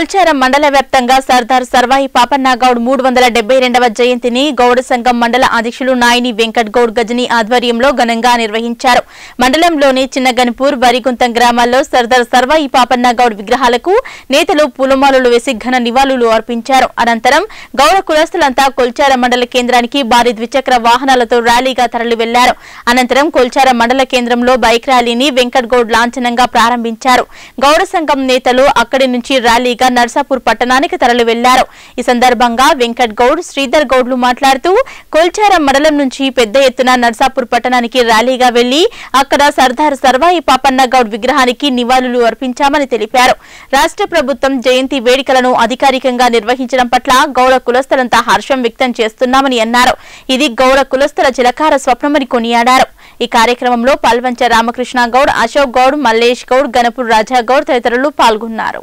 కొల్చారం మండల వ్యాప్తంగా సర్దార్ సర్వాయి పాపన్న గౌడ్ మూడు వందల డెబ్బై రెండవ జయంతిని గౌడ సంఘం మండల అధ్యక్షులు నాయని వెంకట్ గౌడ్ గజని ఆధ్వర్యంలో ఘనంగా నిర్వహించారు మండలంలోని చిన్నగన్పూర్ వరిగుంతం గ్రామాల్లో సర్దార్ సర్వాయి పాపన్న గౌడ్ విగ్రహాలకు నేతలు పూలమాలలు వేసి ఘన నివాళులు అర్పించారు అనంతరం గౌడ కులస్తులంతా కొల్చారం మండల కేంద్రానికి భారీ ద్విచక్ర వాహనాలతో ర్యాలీగా తరలి వెళ్లారు అనంతరం కొల్చారం మండల కేంద్రంలో బైక్ ర్యాలీని వెంకట్ గౌడ్ లాంఛనంగా ప్రారంభించారు గౌడ సంఘం నేతలు అక్కడి నుంచి ర్యాలీగా నర్సాపూర్ పట్టణానికి తరలి వెళ్లారు ఈ సందర్భంగా వెంకట్ గౌడ్ శ్రీధర్ గౌడ్లు మాట్లాడుతూ కొల్చారం మండలం నుంచి పెద్ద ఎత్తున నర్సాపూర్ పట్టణానికి ర్యాలీగా వెళ్లి అక్కడ సర్దార్ సర్వాయి పాపన్న గౌడ్ విగ్రహానికి నివాళులు అర్పించామని తెలిపారు రాష్ట్ర ప్రభుత్వం జయంతి వేడుకలను అధికారికంగా నిర్వహించడం పట్ల గౌడ కులస్తులంతా హర్షం వ్యక్తం చేస్తున్నామని అన్నారు ఇది గౌడ కులస్తుల చిలకార స్వప్నమని కొనియాడారు ఈ కార్యక్రమంలో పల్వంచ రామకృష్ణ గౌడ్ అశోక్ గౌడ్ మల్లేష్ గౌడ్ గణపూర్ రాజా గౌడ్ తదితరులు పాల్గొన్నారు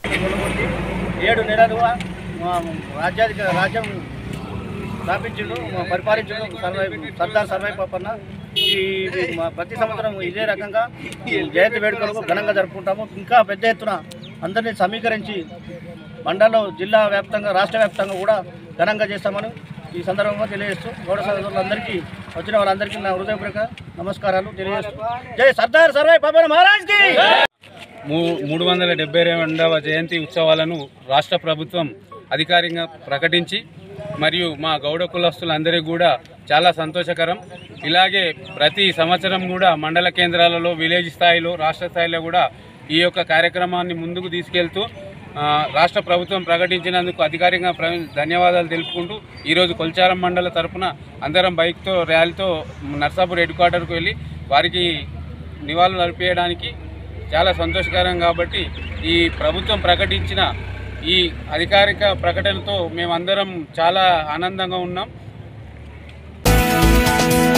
ఏడు నెలలుగా మా రాజ్యాధిక రాజ్యం స్థాపించిండు మా పరిపాలించడు సర్వై సర్దార్ సర్వై పాపన్న ఈ మా ప్రతి సంవత్సరం ఇదే రకంగా ఈ జయంతి వేడుకలు ఘనంగా జరుపుకుంటాము ఇంకా పెద్ద ఎత్తున అందరినీ సమీకరించి మండలం జిల్లా వ్యాప్తంగా రాష్ట్ర వ్యాప్తంగా కూడా ఘనంగా చేస్తామని ఈ సందర్భంగా తెలియజేస్తూ గౌడ సోదరులందరికీ వచ్చిన వాళ్ళందరికీ నా హృదయపూర్వక నమస్కారాలు తెలియజేస్తూ జై సర్దార్ సర్వై పాపన్న మహారాజ్కి మూ మూడు వందల డెబ్బై రెండవ జయంతి ఉత్సవాలను రాష్ట్ర ప్రభుత్వం అధికారికంగా ప్రకటించి మరియు మా గౌడ కులస్తులందరికీ కూడా చాలా సంతోషకరం ఇలాగే ప్రతి సంవత్సరం కూడా మండల కేంద్రాలలో విలేజ్ స్థాయిలో రాష్ట్ర స్థాయిలో కూడా ఈ యొక్క కార్యక్రమాన్ని ముందుకు తీసుకెళ్తూ ఆ, రాష్ట్ర ప్రభుత్వం ప్రకటించినందుకు అధికారికంగా ప్ర- ధన్యవాదాలు తెలుపుకుంటూ ఈరోజు కొల్చారం మండల తరపున అందరం బైక్తో ర్యాలీతో నర్సాపూర్ హెడ్ క్వార్టర్కు వెళ్ళి వారికి నివాళులు అర్పించడానికి చాలా సంతోషకరం కాబట్టి ఈ ప్రభుత్వం ప్రకటించిన ఈ అధికారిక ప్రకటనతో మేమందరం చాలా ఆనందంగా ఉన్నాం